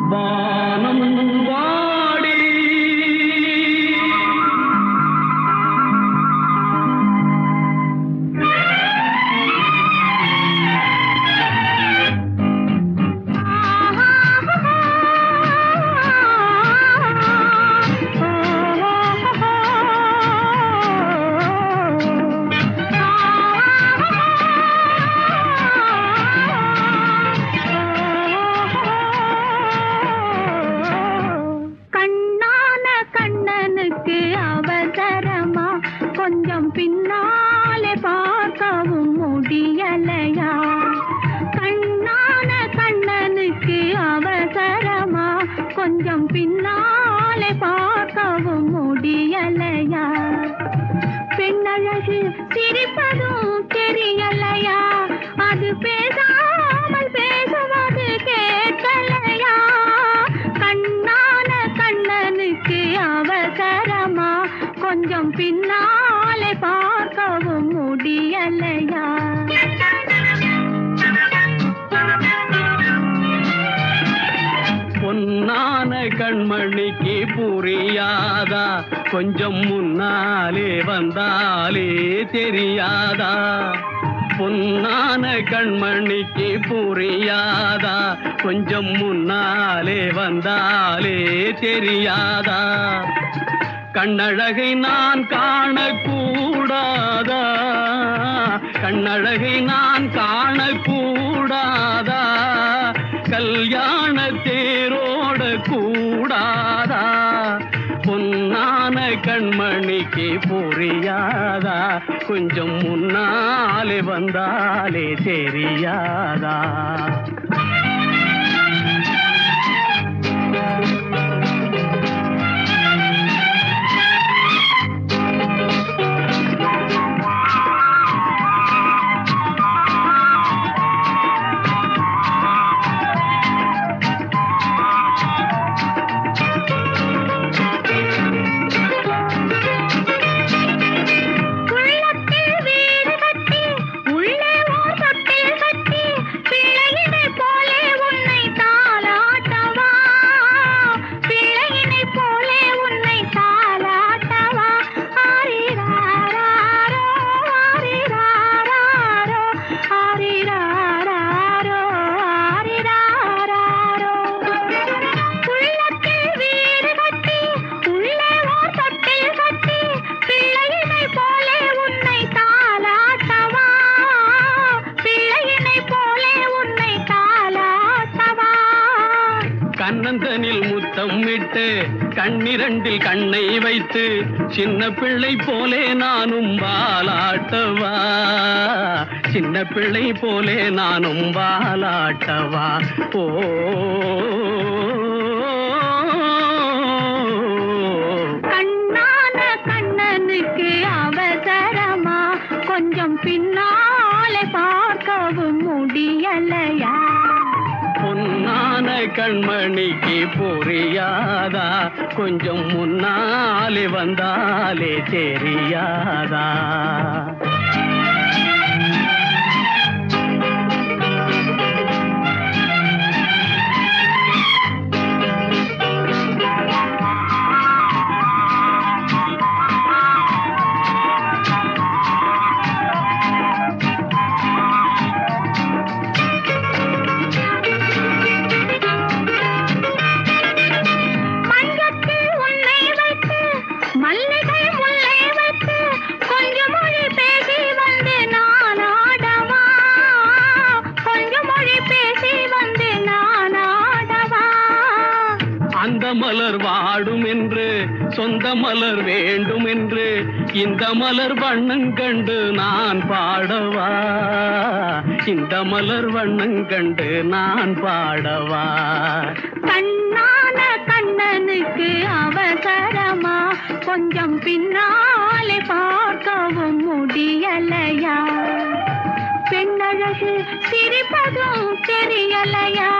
வானம் வாடி கண்ணான கண்ணனுக்கு அவசரமா கொஞ்சம் பின்னாலே பார்க்கவும் முடியலையா கண்ணான கண்ணனுக்கு அவசரமா கொஞ்சம் பின்னாலே பார்க்கவும் முடியலையா பெண்ணழகு சிரிப்பதும் தெரியலையா அது பேசாமல் பேசுவது கேட்கலையா கண்ணான கண்ணனுக்கு அவசரமா கொஞ்சம் பின்னாலே பார்க்கவும் முடியலையா பொன்னான கண்மணிக்கு புரியாதா கொஞ்சம் முன்னாலே வந்தாலே தெரியாதா பொன்னான கண்மணிக்கு புரியாதா கொஞ்சம் முன்னாலே வந்தாலே தெரியாதா கண்ணழகை நான் காணக்கூடாதா கண்ணழகை நான் காணக்கூடாதா கல்யாண தேரோட கூடாதா பொன்னான கண்மணிக்கு புரியாதா கொஞ்சம் முன்னாலே வந்தாலே தெரியாதா உள்ளத்தில் வீடு கட்டி உள்ளே ஓர் தொட்டில் கட்டி பிள்ளையினை போலே உன்னை தாலாட்டவா பிள்ளையினை போலே உன்னை தாலாட்டவா ஆரிராரோ ஆரிராரோ ஆரிராரோ ஆரிராரோ உள்ளத்தில் வீடு கட்டி உள்ளே ஓர் தொட்டில் கட்டி பிள்ளையினை போலே உன்னை தாலாட்டவா பிள்ளையினை போலே உன்னை தாலாட்டவா கண்ணந்தனில் முத்தம் விட்டு கண்ணிரண்டில் கண்ணை வைத்து சின்ன பிள்ளை போலே நானும் வாலாட்டவா சின்ன பிள்ளை போலே நானும் வாலாட்டவா ஓ கண்ணான கண்ணனுக்கு அவசரமா கொஞ்சம் பின்னாலே பார்க்கவும் முடியலையா பொன்னான கண்மணிக்கு புரியாதா கொஞ்சம் முன்னாலே வந்தாலே தெரியாதா மஞ்சத்தில் உன்னை வைத்து மல்லிகை முல்லை வைத்து கொஞ்சம் மொழி பேசி வந்து நான் ஆடவா கொஞ்சம் மொழி பேசி வந்து நான் ஆடவா அந்த மலர் வாடும் என்று சொந்த மலர் வேண்டும் என்று இந்த மலர் வண்ணம் கண்டு நான் பாடவா இந்த மலர் வண்ணம் கண்டு நான் பாடவா கண்ணான கண்ணனுக்கு அவசரமா கொஞ்சம் பின்னாலே பார்க்கவும் முடியலையா பெண்ணழகு சிரிப்பதும் தெரியலையா